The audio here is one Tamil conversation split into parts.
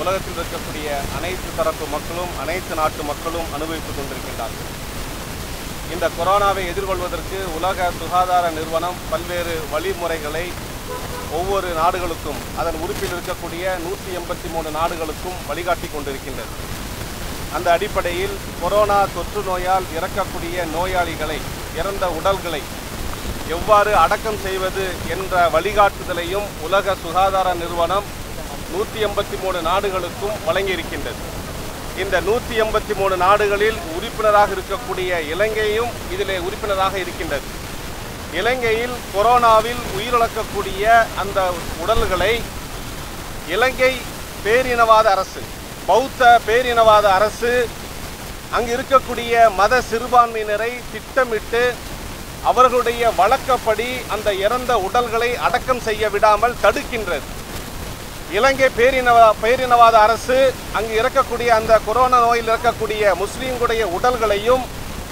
உலகத்தில் இருக்கக்கூடிய அனைத்து தரப்பு மக்களும் அனைத்து நாட்டு மக்களும் அனுபவித்துக் கொண்டிருக்கின்றார்கள் இந்த கொரோனாவை எதிர்கொள்வதற்கு உலக சுகாதார நிறுவனம் பல்வேறு வழிமுறைகளை ஒவ்வொரு நாடுகளுக்கும் அதன் உறுப்பில் இருக்கக்கூடிய நூற்றி எண்பத்தி மூணு நாடுகளுக்கும் வழிகாட்டி கொண்டிருக்கின்றது அந்த அடிப்படையில் கொரோனா தொற்று நோயால் இறக்கக்கூடிய நோயாளிகளை இறந்த உடல்களை எவ்வாறு அடக்கம் செய்வது என்ற வழிகாட்டுதலையும் உலக சுகாதார நிறுவனம் நூற்றி எண்பத்தி மூணு நாடுகளுக்கும் வழங்கியிருக்கின்றது இந்த நூற்றி எண்பத்தி மூணு நாடுகளில் உறுப்பினராக இருக்கக்கூடிய இலங்கையும் இதிலே உறுப்பினராக இருக்கின்றது இலங்கையில் கொரோனாவில் உயிரிழக்கக்கூடிய அந்த உடல்களை இலங்கை பேரினவாத அரசு பௌத்த பேரினவாத அரசு அங்கு இருக்கக்கூடிய மத சிறுபான்மையினரை திட்டமிட்டு அவர்களுடைய வழக்கப்படி அந்த இறந்த உடல்களை அடக்கம் செய்ய விடாமல் தடுக்கின்றது இலங்கை பேரினவ பேரினவாத அரசு அங்கு இறக்கக்கூடிய அந்த கொரோனா நோயில் இறக்கக்கூடிய முஸ்லீம்களுடைய உடல்களையும்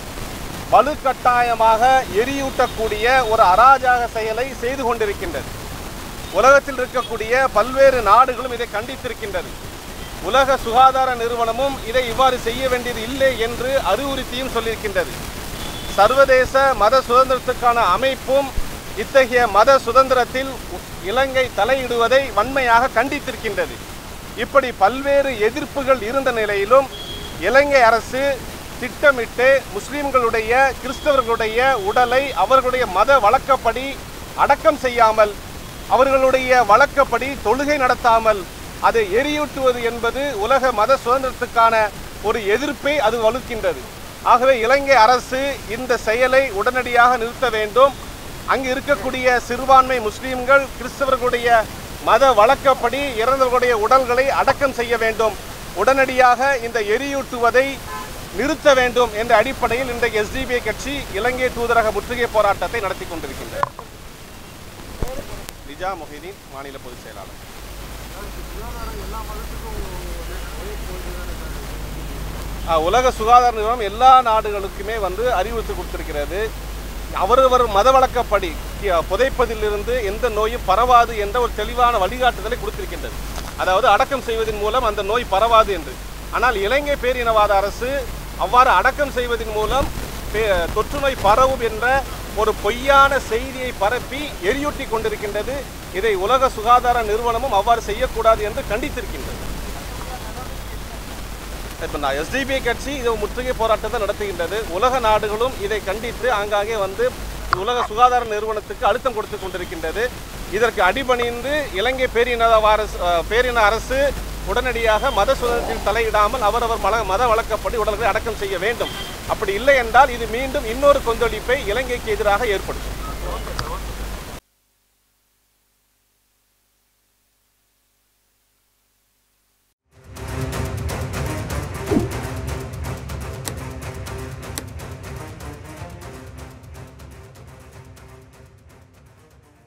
வலுக்கட்டாயமாக எரியூட்டக்கூடிய ஒரு அராஜக செயலை செய்து கொண்டிருக்கின்றது உலகத்தில் இருக்கக்கூடிய பல்வேறு நாடுகளும் இதை கண்டித்திருக்கின்றது உலக சுகாதார நிறுவனமும் இதை இவ்வாறு செய்ய வேண்டியது இல்லை என்று அறிவுறுத்தியும் சொல்லியிருக்கின்றது சர்வதேச மத சுதந்திரத்துக்கான அமைப்பும் இத்தகைய மத சுதந்திரத்தில் இலங்கை தலையிடுவதை வன்மையாக கண்டித்திருக்கின்றது இப்படி பல்வேறு எதிர்ப்புகள் இருந்த நிலையிலும் இலங்கை அரசு திட்டமிட்டு முஸ்லிம்களுடைய கிறிஸ்தவர்களுடைய உடலை அவர்களுடைய மத வழக்கப்படி அடக்கம் செய்யாமல் அவர்களுடைய வழக்கப்படி தொழுகை நடத்தாமல் அதை எரியூட்டுவது என்பது உலக மத சுதந்திரத்துக்கான ஒரு எதிர்ப்பை அது வலுக்கின்றது ஆகவே இலங்கை அரசு இந்த செயலை உடனடியாக நிறுத்த வேண்டும் அங்கு இருக்கக்கூடிய சிறுபான்மை முஸ்லீம்கள் கிறிஸ்தவர்களுடைய மத வழக்கப்படி இறந்தவர்களுடைய உடல்களை அடக்கம் செய்ய வேண்டும் உடனடியாக இந்த எரியூட்டுவதை நிறுத்த வேண்டும் என்ற அடிப்படையில் இன்றைக்கு எஸ்டிபிஐ கட்சி இலங்கை தூதரக முற்றுகை போராட்டத்தை நடத்தி கொண்டிருக்கின்றது லிஜா மொஹிதீன் மாநில பொதுச் செயலாளர் ஆ, உலக சுகாதார நிறுவனம் எல்லா நாடுகளுக்குமே வந்து அறிவுறுத்தி கொடுத்திருக்கிறது அவரவர் மத வழக்கப்படி கி- புதைப்பதிலிருந்து எந்த நோயும் பரவாது என்ற ஒரு தெளிவான வழிகாட்டுதலை கொடுத்திருக்கின்றது அதாவது அடக்கம் செய்வதன் மூலம் அந்த நோய் பரவாது என்று ஆனால் இலங்கை பேரினவாத அரசு அவ்வாறு அடக்கம் செய்வதன் மூலம் பே- தொற்று நோய் பரவும் என்ற ஒரு பொய்யான செய்தியை பரப்பி எரியூட்டி கொண்டிருக்கின்றது இதை உலக சுகாதார நிறுவனமும் அவ்வாறு செய்யக்கூடாது என்று கண்டித்திருக்கின்றது இப்போ நான் எஸ்டிபிஐ கட்சி இது முற்றுகை போராட்டத்தை நடத்துகின்றது உலக நாடுகளும் இதை கண்டித்து ஆங்காங்கே வந்து உலக சுகாதார நிறுவனத்துக்கு அழுத்தம் கொடுத்து கொண்டிருக்கின்றது இதற்கு அடிபணிந்து இலங்கை பேரின அரசு அஹ், பேரின அரசு உடனடியாக மத சுதந்திரத்தில் தலையிடாமல் அவரவர் மல மத வழக்கப்படி உடல்களை அடக்கம் செய்ய வேண்டும் அப்படி இல்லை என்றால் இது மீண்டும் இன்னொரு கொந்தளிப்பை இலங்கைக்கு எதிராக ஏற்படுத்தும்